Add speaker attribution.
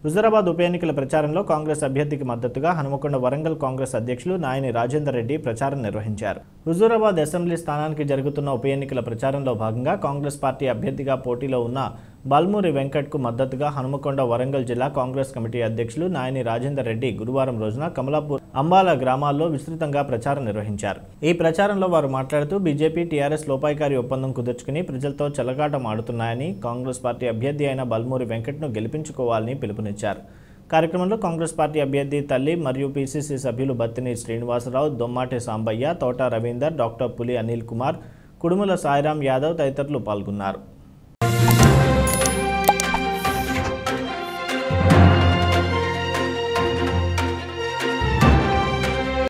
Speaker 1: హుజూరాబాద్ ఉప ఎన్నికల ప్రచారంలో కాంగ్రెస్ అభ్యర్థికి మద్దతుగా హనుమకొండ వరంగల్ కాంగ్రెస్ అధ్యక్షులు నాయని రాజేందర్ రెడ్డి ప్రచారం నిర్వహించారు హుజూరాబాద్ అసెంబ్లీ స్థానానికి జరుగుతున్న ఉప ఎన్నికల ప్రచారంలో భాగంగా కాంగ్రెస్ పార్టీ అభ్యర్థిగా పోటీలో ఉన్న బల్మూరి వెంకట్కు మద్దతుగా హనుమకొండ వరంగల్ జిల్లా కాంగ్రెస్ కమిటీ అధ్యక్షులు నాయని రాజేందర్ రెడ్డి గురువారం రోజున కమలాపూర్ అంబాల గ్రామాల్లో విస్తృతంగా ప్రచారం నిర్వహించారు ఈ ప్రచారంలో వారు మాట్లాడుతూ బీజేపీ టీఆర్ఎస్ లోపాయికారి ఒప్పందం కుదుర్చుకుని ప్రజలతో చెలగాటం ఆడుతున్నాయని కాంగ్రెస్ పార్టీ అభ్యర్థి అయిన బల్మూరి వెంకట్ను గెలిపించుకోవాలని పిలుపునిచ్చారు కార్యక్రమంలో కాంగ్రెస్ పార్టీ అభ్యర్థి తల్లి మరియు పీసీసీ సభ్యులు బత్తిని శ్రీనివాసరావు దొమ్మాటి సాంబయ్య తోట రవీందర్ డాక్టర్ పులి అనిల్ కుమార్ కుడుముల సాయిరాం యాదవ్ తదితరులు పాల్గొన్నారు